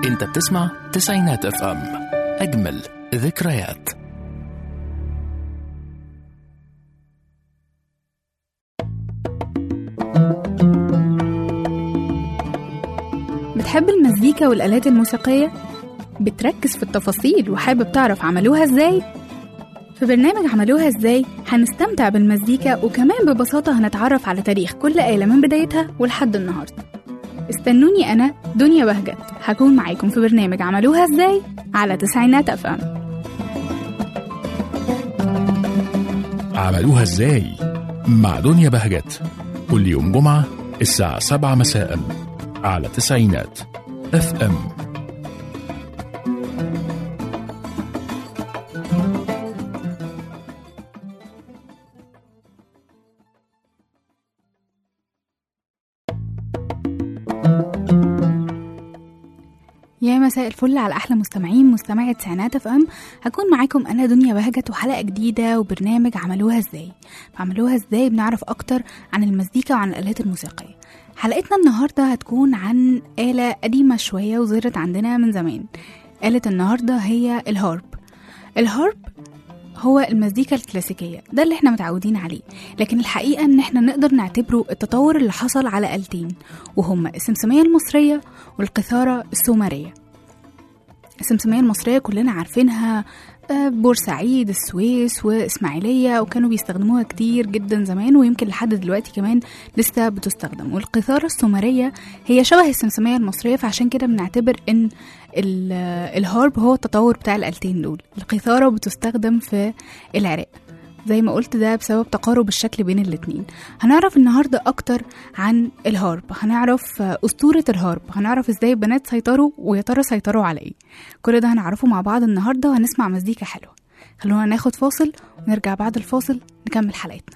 انت بتسمع تسعينات اف ام اجمل ذكريات بتحب المزيكا والآلات الموسيقية؟ بتركز في التفاصيل وحابب تعرف عملوها ازاي؟ في برنامج عملوها ازاي هنستمتع بالمزيكا وكمان ببساطة هنتعرف على تاريخ كل آلة من بدايتها ولحد النهاردة استنوني أنا دنيا بهجت هكون معاكم في برنامج عملوها ازاي على تسعينات أف أم عملوها ازاي مع دنيا بهجت كل يوم جمعة الساعة سبعة مساء على تسعينات اف ام يا مساء الفل على احلى مستمعين مستمعي تسعينات اف ام هكون معاكم انا دنيا بهجت وحلقه جديده وبرنامج عملوها ازاي عملوها ازاي بنعرف اكتر عن المزيكا وعن الالات الموسيقيه حلقتنا النهارده هتكون عن آلة قديمة شوية وظهرت عندنا من زمان آلة النهارده هي الهارب الهارب هو المزيكا الكلاسيكية ده اللي احنا متعودين عليه لكن الحقيقة ان احنا نقدر نعتبره التطور اللي حصل على آلتين وهما السمسمية المصرية والقيثارة السومرية السمسمية المصرية كلنا عارفينها آه، بورسعيد السويس وإسماعيلية وكانوا بيستخدموها كتير جدا زمان ويمكن لحد دلوقتي كمان لسه بتستخدم والقيثارة السومرية هي شبه السمسمية المصرية فعشان كده بنعتبر إن ال- الهارب هو التطور بتاع الآلتين دول القيثارة بتستخدم في العراق زي ما قلت ده بسبب تقارب الشكل بين الاتنين هنعرف النهاردة أكتر عن الهارب هنعرف آه، أسطورة الهارب هنعرف ازاي البنات سيطروا ويا ترى سيطروا على ايه كل ده هنعرفه مع بعض النهاردة وهنسمع مزيكا حلوة خلونا ناخد فاصل ونرجع بعد الفاصل نكمل حلقتنا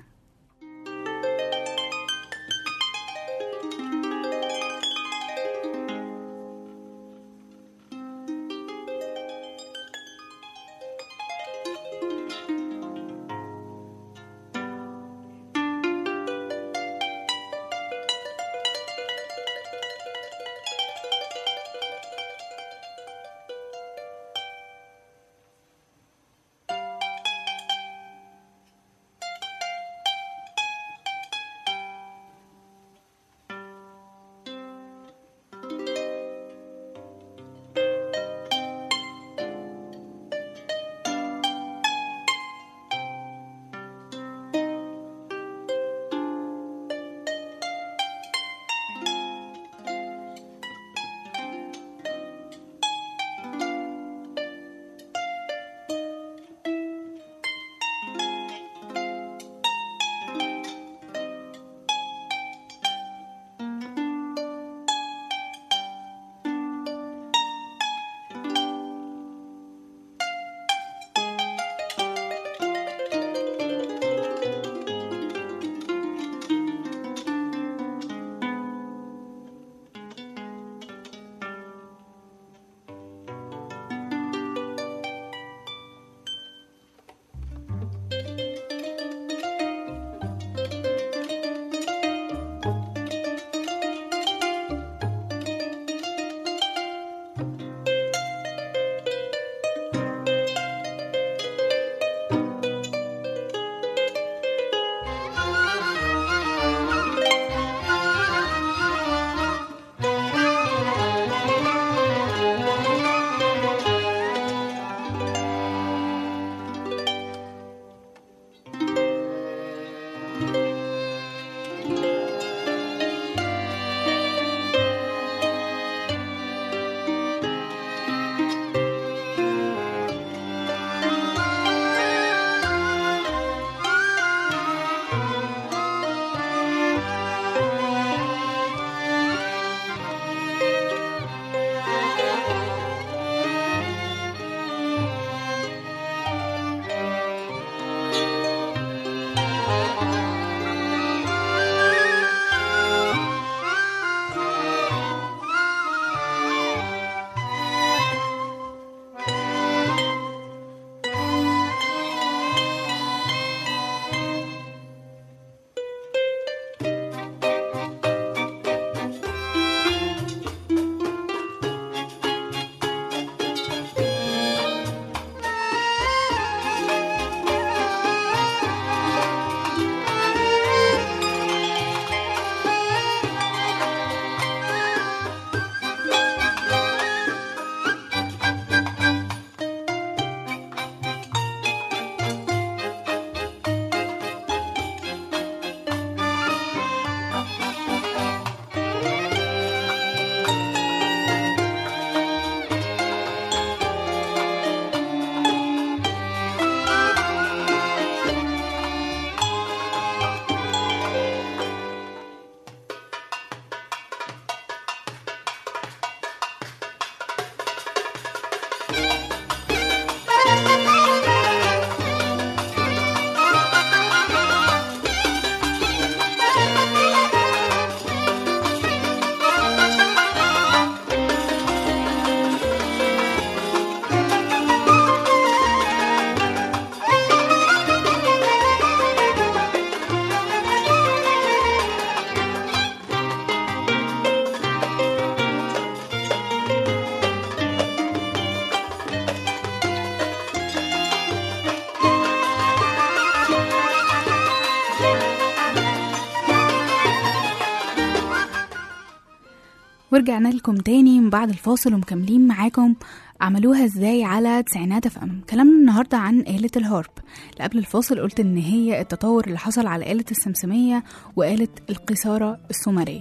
ورجعنا لكم تاني من بعد الفاصل ومكملين معاكم عملوها ازاي على تسعينات اف ام كلامنا النهارده عن آلة الهارب اللي قبل الفاصل قلت ان هي التطور اللي حصل على آلة السمسمية وآلة القيثارة السومرية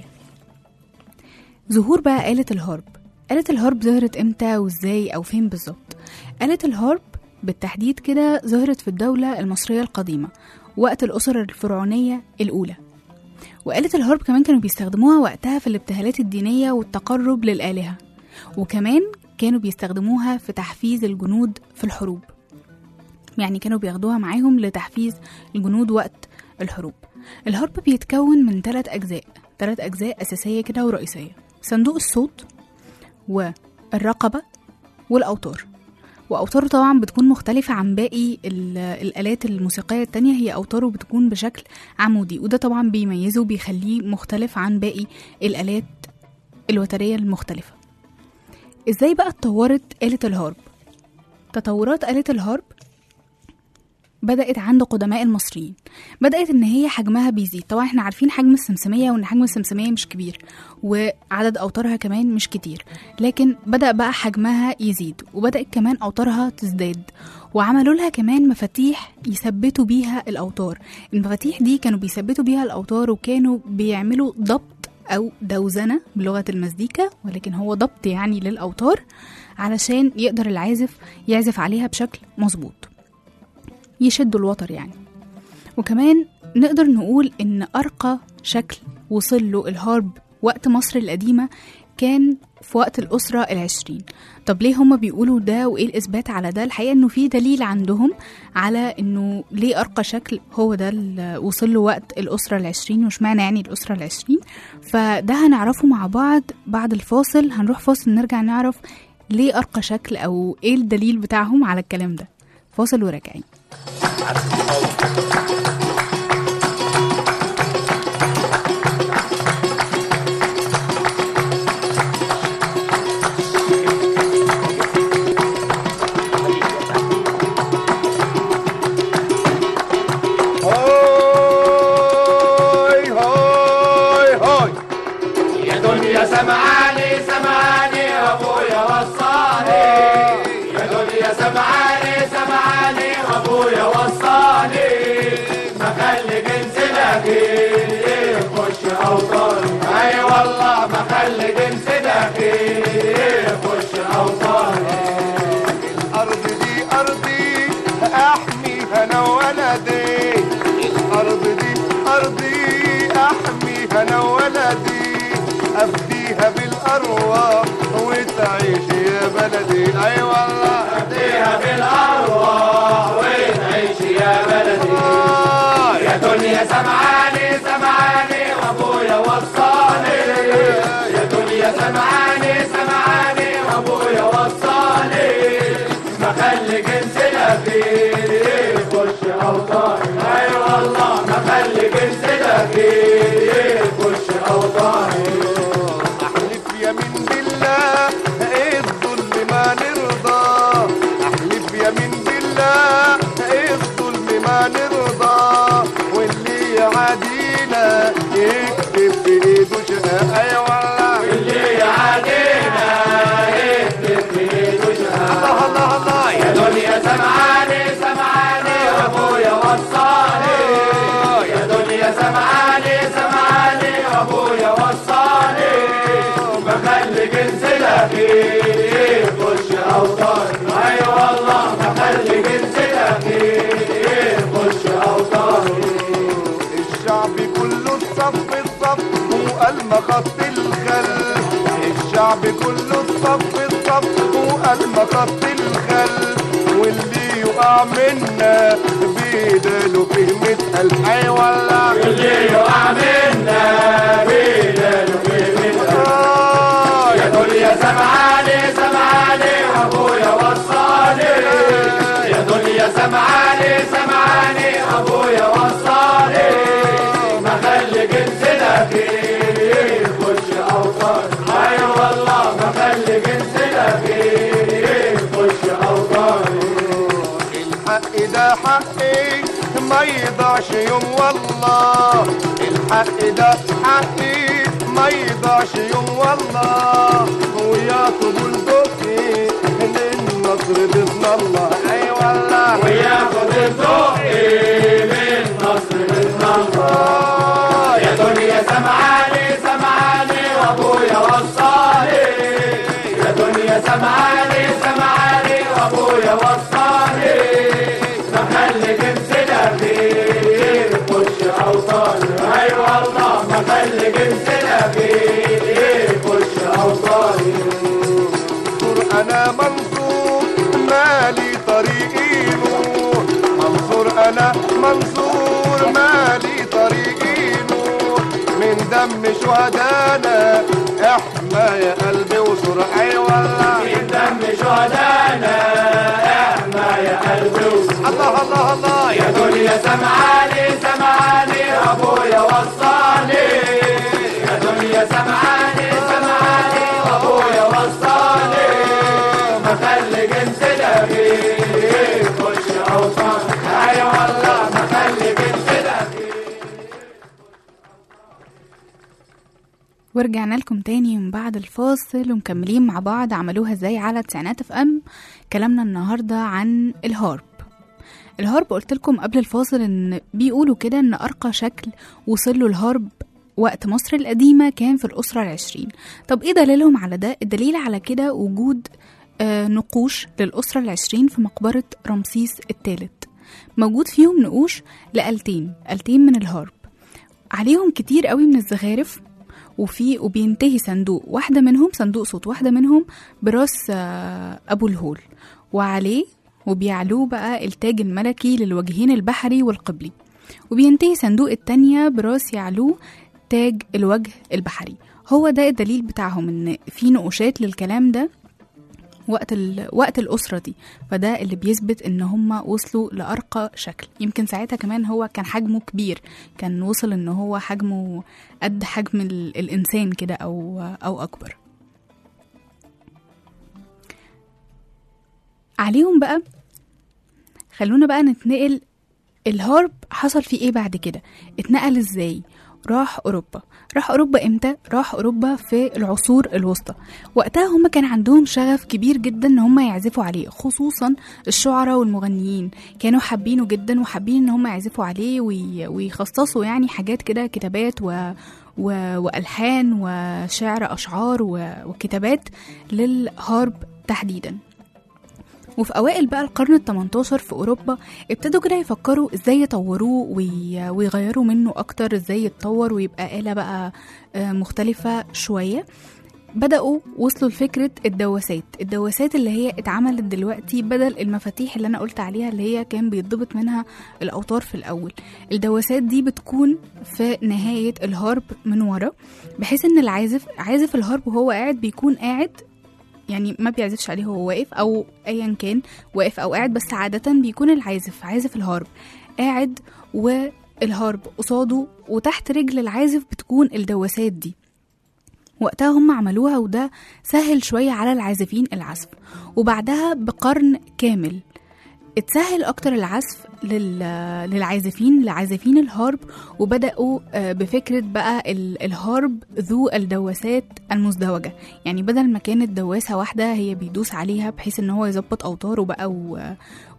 ظهور بقى آلة الهارب آلة الهارب ظهرت امتى وازاي او فين بالظبط آلة الهارب بالتحديد كده ظهرت في الدولة المصرية القديمة وقت الأسر الفرعونية الأولى وآلة الهارب كمان كانوا بيستخدموها وقتها في الابتهالات الدينية والتقرب للآلهة وكمان كانوا بيستخدموها في تحفيز الجنود في الحروب يعني كانوا بياخدوها معاهم لتحفيز الجنود وقت الحروب الهارب بيتكون من ثلاث أجزاء ثلاث أجزاء أساسية كده ورئيسية صندوق الصوت والرقبة والأوتار وأوتاره طبعا بتكون مختلفة عن باقي ال- الآلات الموسيقية التانية هي أوتاره بتكون بشكل عمودي وده طبعا بيميزه وبيخليه مختلف عن باقي الآلات الوترية المختلفة ازاي بقى اتطورت آلة الهارب تطورات آلة الهارب بدأت عند قدماء المصريين بدأت إن هي حجمها بيزيد طبعا احنا عارفين حجم السمسمية وإن حجم السمسمية مش كبير وعدد أوتارها كمان مش كتير لكن بدأ بقى حجمها يزيد وبدأت كمان أوتارها تزداد وعملوا لها كمان مفاتيح يثبتوا بيها الأوتار المفاتيح دي كانوا بيثبتوا بيها الأوتار وكانوا بيعملوا ضبط أو دوزنة بلغة المزيكا ولكن هو ضبط يعني للأوتار علشان يقدر العازف يعزف عليها بشكل مظبوط يشدوا الوتر يعني وكمان نقدر نقول إن أرقى شكل وصل له الهارب وقت مصر القديمة كان في وقت الأسرة العشرين طب ليه هما بيقولوا ده وإيه الإثبات على ده الحقيقة إنه في دليل عندهم على إنه ليه أرقى شكل هو ده اللي وصل له وقت الأسرة العشرين وش معنى يعني الأسرة العشرين فده هنعرفه مع بعض بعد الفاصل هنروح فاصل نرجع نعرف ليه أرقى شكل أو إيه الدليل بتاعهم على الكلام ده فاصل وراجعين هاي هاي هاي يا دنيا سمعاني سمعاني وابويا وصاني يا دنيا سمعاني سمعاني وابويا وصاني ما خلي جنس داخل يخش اوطاني اي والله ما خلي جنس داخل يخش اوطاني الأرض دي أرضي أحميها أنا ولدي الأرض دي أرضي أحميها أنا ولدي أفديها بالأرواح وتعيش يا بلدي أي والله فيها بالارواح وتعيش يا بلدي آه يا دنيا سمعاني سمعاني وابويا وصاني يا دنيا سمعاني سمعاني وابويا وصاني ما خلي جنس الاخير يخش اوطاني اي والله ما خلي جنس الاخير يخش اوطاني احلف يمين بالله ايه الظلم ما نرضى احلف يمين بالله ايه الظلم ما نرضى واللي يعادينا يكتب في ايده شقاء اي والله اللي يعادينا يكتب في ايده شهاده الله الله الله يا يا دنيا سمعاني سمعاني وابويا وصاني يا دنيا سمعاني سمعاني وابويا وصاني ما خلي جنس الاخير يخش اوطاني اي والله ما خلي جنس الاخير يخش اوطاني الشعب كله الصف الصف وقلم خط الخلف الشعب كله الصف الصف وقلم خط الخلف واللي يقع منا بيداله فيه مئة ألف أي والله اللي يقع منا بيداله في منا آه يا دنيا سمعاني سمعاني وابويا وصاني يا دنيا سمعاني سمعاني وابويا وصاني ما خلي جنس الاخير يخش اوطاني اي والله ما خلي جنس الاخير يخش اوطاني الحق ده حقي ما يضيعش يوم والله الحق ده حقي ما يضيعش يضيعش يوم والله ويا طبول دقي للنصر بإذن الله أي والله وياخد الدقي من نصر من الله يا دنيا سمعاني سمعاني وابويا وصاني يا دنيا سمعاني سمعاني وابويا وصاني ما خلي جنسنا فيه خش اوطاني اي والله ما خلي جنسنا فيه خش اوطاني منصور انا منصور مالي طريقي نور منصور انا منصور مالي طريقي نور من دم شهدانا احمى يا قلبي وصور اي والله من دم شهدانا احنا يا قلبي وصول. الله الله الله يا يا دنيا سمعاني سمعاني ابويا وصاني يا دنيا سمعاني سمعاني ابويا وصاني ما خلي جنسنا فيه خش اوطان اي والله ما خلي جنسنا فيه ورجعنا لكم تاني من بعد الفاصل ومكملين مع بعض عملوها ازاي على تسعينات اف ام كلامنا النهارده عن الهارب الهارب قلت لكم قبل الفاصل ان بيقولوا كده ان ارقى شكل وصل له الهارب وقت مصر القديمة كان في الأسرة العشرين طب ايه دليلهم على ده؟ الدليل على كده وجود آه نقوش للأسرة العشرين في مقبرة رمسيس الثالث موجود فيهم نقوش لآلتين آلتين من الهارب عليهم كتير قوي من الزخارف وفي وبينتهي صندوق واحدة منهم صندوق صوت واحدة منهم براس آه، أبو الهول وعليه وبيعلوه بقى التاج الملكي للوجهين البحري والقبلي وبينتهي صندوق التانية براس يعلوه تاج الوجه البحري هو ده الدليل بتاعهم ان في نقوشات للكلام ده وقت ال... وقت الأسرة دي فده اللي بيثبت إن هم وصلوا لأرقى شكل يمكن ساعتها كمان هو كان حجمه كبير كان وصل إن هو حجمه قد حجم ال... الإنسان كده أو أو أكبر عليهم بقى خلونا بقى نتنقل الهارب حصل فيه ايه بعد كده اتنقل ازاي راح اوروبا راح اوروبا امتى راح اوروبا في العصور الوسطى وقتها هم كان عندهم شغف كبير جدا ان هم يعزفوا عليه خصوصا الشعراء والمغنيين كانوا حابينه جدا وحابين ان هم يعزفوا عليه وي... ويخصصوا يعني حاجات كده كتابات و... و... والحان وشعر اشعار و... وكتابات للهارب تحديدا وفي أوائل بقى القرن ال 18 في أوروبا ابتدوا كده يفكروا ازاي يطوروه وي... ويغيروا منه أكتر ازاي يتطور ويبقى آلة بقى آه، مختلفة شوية بدأوا وصلوا لفكرة الدواسات الدواسات اللي هي اتعملت دلوقتي بدل المفاتيح اللي أنا قلت عليها اللي هي كان بيتضبط منها الأوتار في الأول الدواسات دي بتكون في نهاية الهارب من ورا بحيث إن العازف عازف الهارب وهو قاعد بيكون قاعد يعني ما بيعزفش عليه وهو واقف او ايا كان واقف او قاعد بس عاده بيكون العازف عازف الهارب قاعد والهارب قصاده وتحت رجل العازف بتكون الدواسات دي وقتها هم عملوها وده سهل شوية على العازفين العزف وبعدها بقرن كامل اتسهل اكتر العزف لل- للعازفين لعازفين الهارب وبداوا آه، بفكره بقى ال- الهارب ذو الدواسات المزدوجه يعني بدل ما كانت دواسه واحده هي بيدوس عليها بحيث ان هو يظبط اوتاره بقى و-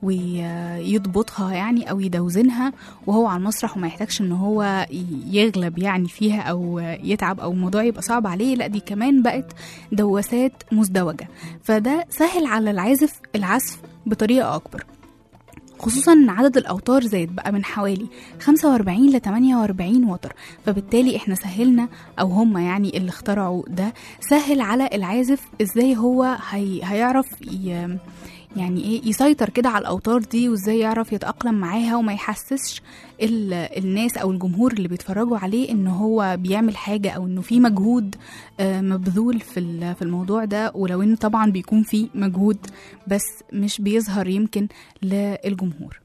ويضبطها يعني او يدوزنها وهو على المسرح وما يحتاجش ان هو ي- يغلب يعني فيها او يتعب او الموضوع يبقى صعب عليه لا دي كمان بقت دواسات مزدوجه فده سهل على العازف العزف بطريقه اكبر خصوصا ان عدد الاوتار زاد بقى من حوالي 45 ل 48 وتر فبالتالي احنا سهلنا او هم يعني اللي اخترعوا ده سهل على العازف ازاي هو هي هيعرف ي يعني ايه يسيطر كده على الاوتار دي وازاي يعرف يتاقلم معاها وما يحسسش ال- الناس او الجمهور اللي بيتفرجوا عليه ان هو بيعمل حاجه او انه في مجهود آه، مبذول في ال- في الموضوع ده ولو ان طبعا بيكون في مجهود بس مش بيظهر يمكن للجمهور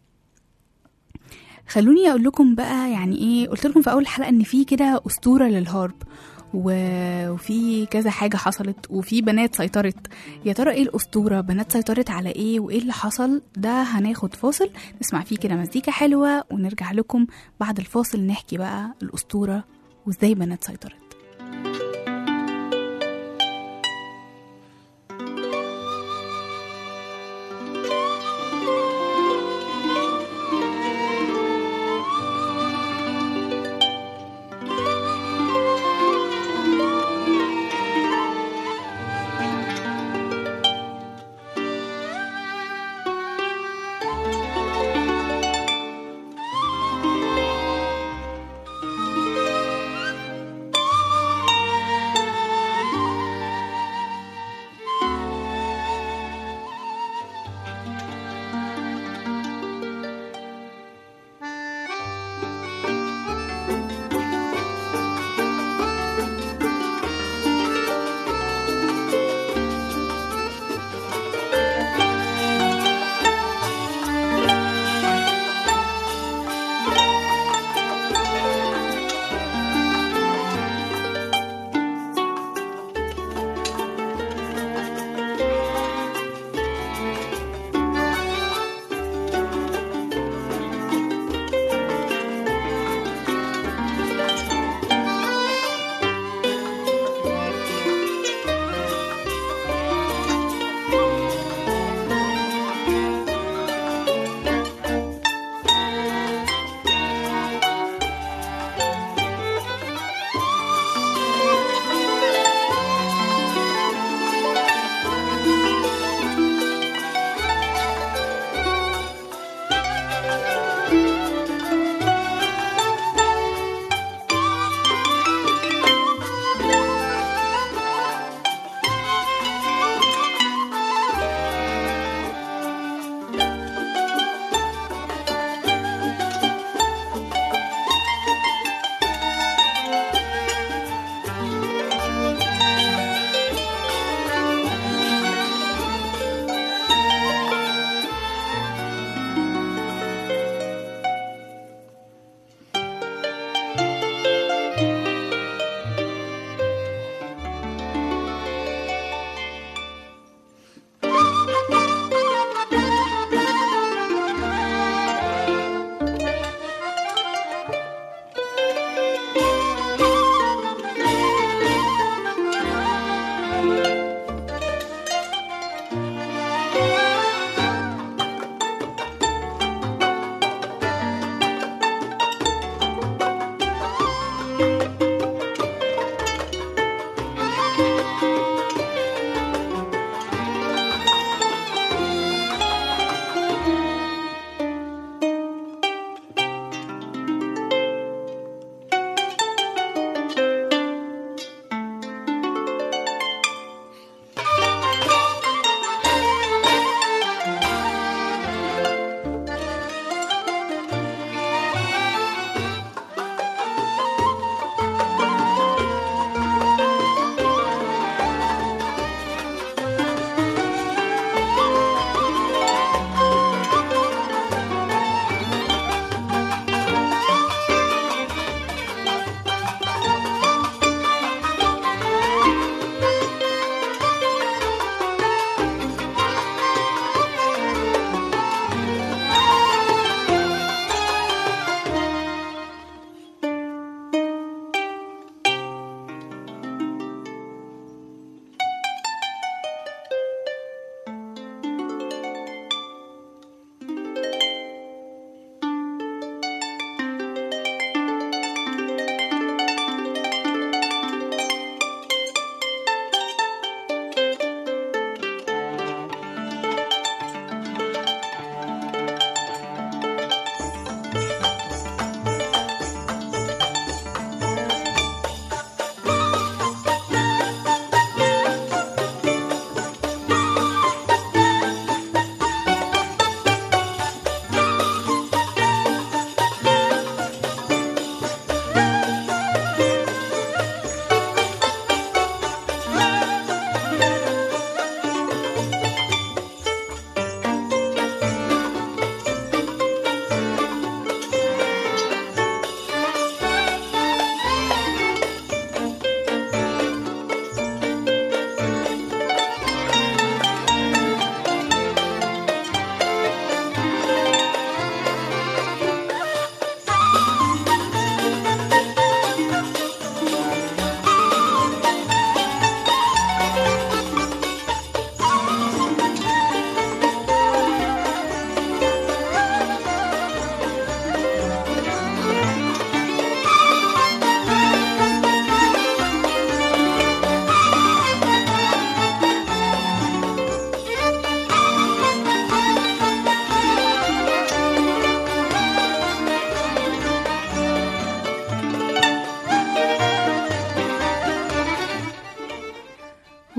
خلوني اقول لكم بقى يعني ايه قلت لكم في اول حلقه ان في كده اسطوره للهارب و- وفي كذا حاجة حصلت وفي بنات سيطرت يا ترى ايه الأسطورة بنات سيطرت على ايه وايه اللي حصل ده هناخد فاصل نسمع فيه كده مزيكا حلوة ونرجع لكم بعد الفاصل نحكي بقى الأسطورة وازاي بنات سيطرت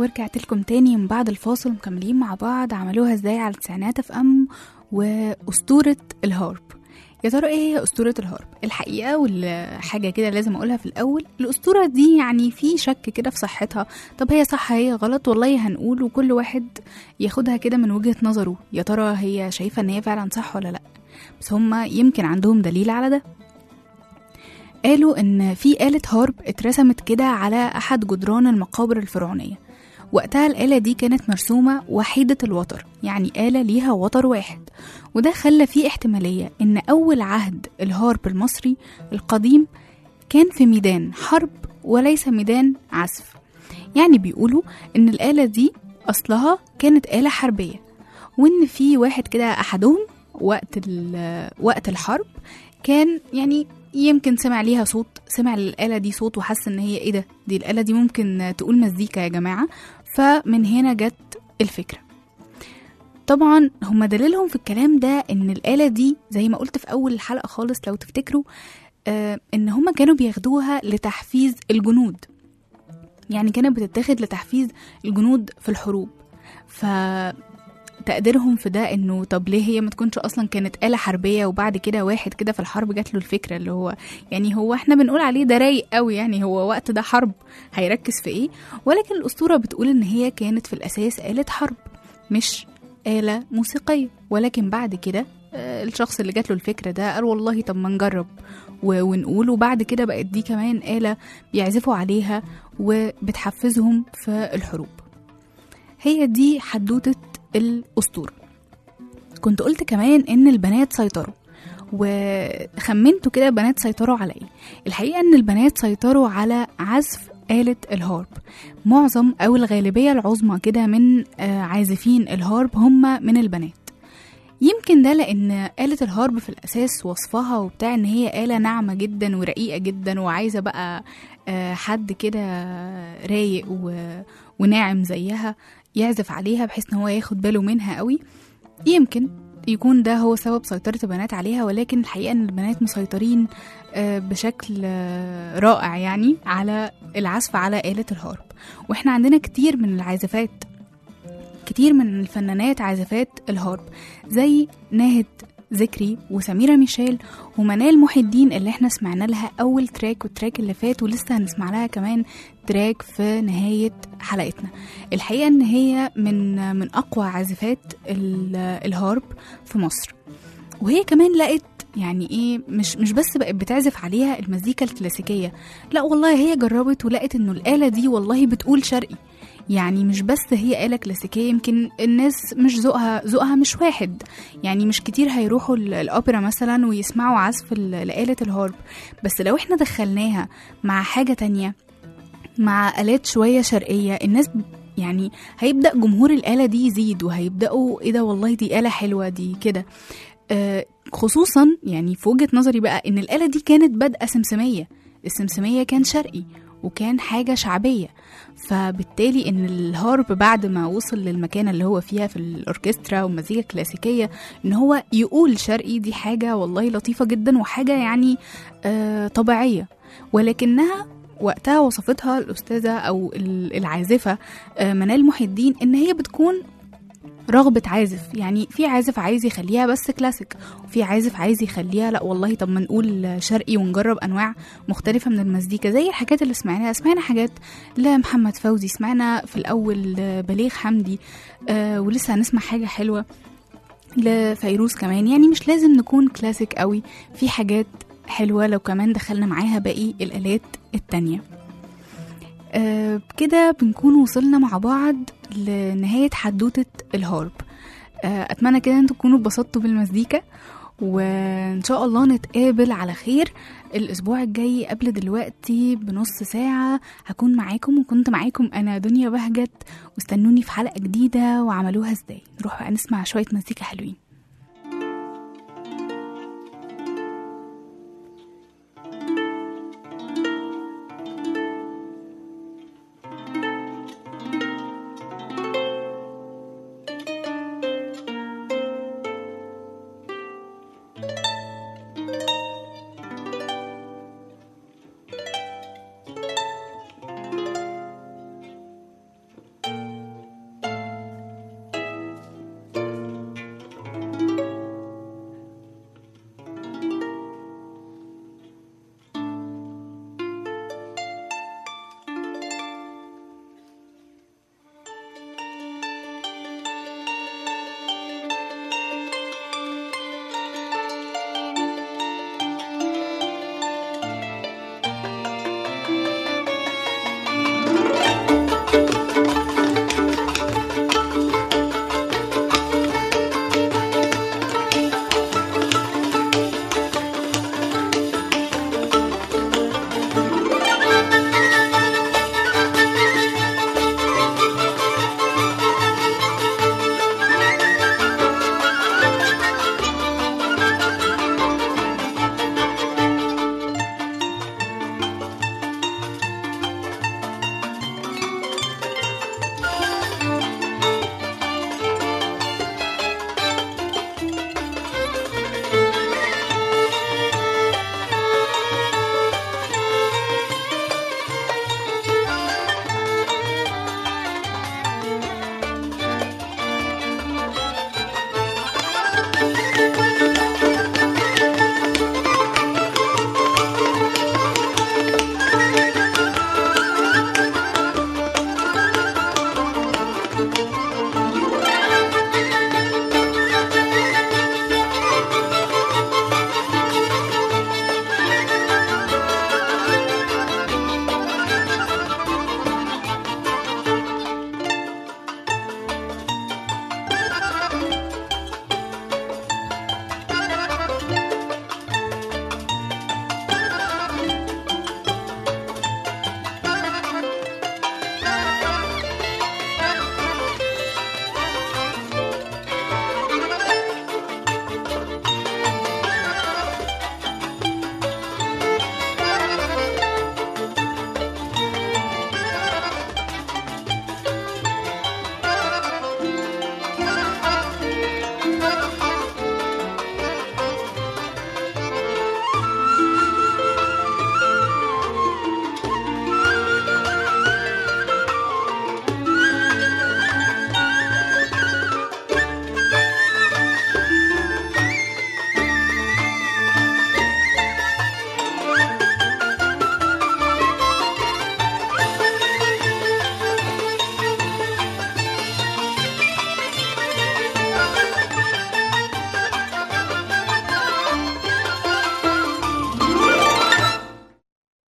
ورجعت لكم تاني من بعد الفاصل مكملين مع بعض عملوها ازاي على التسعينات اف ام واسطورة الهارب يا ترى ايه هي اسطورة الهارب الحقيقة والحاجة كده لازم اقولها في الاول الاسطورة دي يعني في شك كده في صحتها طب هي صح هي غلط والله هنقول وكل واحد ياخدها كده من وجهة نظره يا ترى هي شايفة ان هي فعلا صح ولا لا بس هما يمكن عندهم دليل على ده قالوا ان في آلة هارب اترسمت كده على احد جدران المقابر الفرعونية وقتها الآلة دي كانت مرسومة وحيدة الوتر يعني آلة ليها وتر واحد وده خلى فيه احتمالية إن أول عهد الهارب المصري القديم كان في ميدان حرب وليس ميدان عزف يعني بيقولوا إن الآلة دي أصلها كانت آلة حربية وإن في واحد كده أحدهم وقت ال- وقت الحرب كان يعني يمكن سمع ليها صوت سمع الآلة دي صوت وحس إن هي إيه ده دي الآلة دي ممكن تقول مزيكا يا جماعة فمن هنا جت الفكرة طبعا هما دليلهم في الكلام ده ان الآلة دي زي ما قلت في أول الحلقة خالص لو تفتكروا آه ان هما كانوا بياخدوها لتحفيز الجنود يعني كانت بتتاخد لتحفيز الجنود في الحروب ف تقديرهم في ده انه طب ليه هي ما تكونش اصلا كانت آلة حربية وبعد كده واحد كده في الحرب جات له الفكرة اللي هو يعني هو احنا بنقول عليه ده رايق قوي يعني هو وقت ده حرب هيركز في ايه ولكن الأسطورة بتقول ان هي كانت في الأساس آلة حرب مش آلة موسيقية ولكن بعد كده آه، الشخص اللي جات له الفكرة ده قال والله طب ما نجرب و- ونقول وبعد كده بقت دي كمان آلة بيعزفوا عليها وبتحفزهم في الحروب هي دي حدوتة الأسطورة كنت قلت كمان إن البنات سيطروا وخمنتوا كده بنات سيطروا على ايه الحقيقة ان البنات سيطروا على عزف آلة الهارب معظم أو الغالبية العظمى كده من آه، عازفين الهارب هم من البنات يمكن ده لأن آلة الهارب في الأساس وصفها وبتاع إن هي آلة ناعمة جدا ورقيقة جدا وعايزة بقى آه، حد كده رايق و- وناعم زيها يعزف عليها بحيث إن هو ياخد باله منها قوي يمكن يكون ده هو سبب سيطرة البنات عليها ولكن الحقيقة إن البنات مسيطرين آه، بشكل آه، رائع يعني على العزف على آلة الهارب وإحنا عندنا كتير من العازفات كتير من الفنانات عازفات الهارب زي ناهد ذكري وسميرة ميشيل ومنال محي الدين اللي احنا سمعنا لها أول تراك والتراك اللي فات ولسه هنسمع لها كمان تراك في نهاية حلقتنا الحقيقة ان هي من من أقوى عازفات ال- الهارب في مصر وهي كمان لقت يعني ايه مش مش بس بقت بتعزف عليها المزيكا الكلاسيكيه لا والله هي جربت ولقت انه الاله دي والله بتقول شرقي يعني مش بس هي آلة كلاسيكية يمكن الناس مش ذوقها ذوقها مش واحد يعني مش كتير هيروحوا ال- الأوبرا مثلا ويسمعوا عزف ال- لآلة الهارب بس لو احنا دخلناها مع حاجة تانية مع آلات شوية شرقية الناس ب- يعني هيبدأ جمهور الآلة دي يزيد وهيبدأوا ايه ده والله دي آلة حلوة دي كده آه، خصوصا يعني في وجهة نظري بقى ان الآلة دي كانت بادئة سمسمية السمسمية كان شرقي وكان حاجة شعبية فبالتالي ان الهارب بعد ما وصل للمكانة اللي هو فيها في الأوركسترا والمزيكا الكلاسيكية ان هو يقول شرقي دي حاجة والله لطيفة جدا وحاجة يعني آه طبيعية ولكنها وقتها وصفتها الأستاذة أو ال- العازفة آه، منال محي الدين إن هي بتكون رغبة عازف يعني في عازف عايز يخليها بس كلاسيك وفي عازف عايز يخليها لا والله طب ما نقول شرقي ونجرب انواع مختلفة من المزيكا زي الحاجات اللي سمعناها سمعنا حاجات لمحمد فوزي سمعنا في الاول بليغ حمدي آه ولسه هنسمع حاجة حلوة لفيروز كمان يعني مش لازم نكون كلاسيك قوي في حاجات حلوة لو كمان دخلنا معاها باقي الآلات التانية آه كده بنكون وصلنا مع بعض لنهاية حدوتة الهارب آه أتمنى كده أنتوا تكونوا اتبسطتوا بالمزيكا وإن شاء الله نتقابل على خير الأسبوع الجاي قبل دلوقتي بنص ساعة هكون معاكم وكنت معاكم أنا دنيا بهجت واستنوني في حلقة جديدة وعملوها ازاي نروح بقى نسمع شوية مزيكا حلوين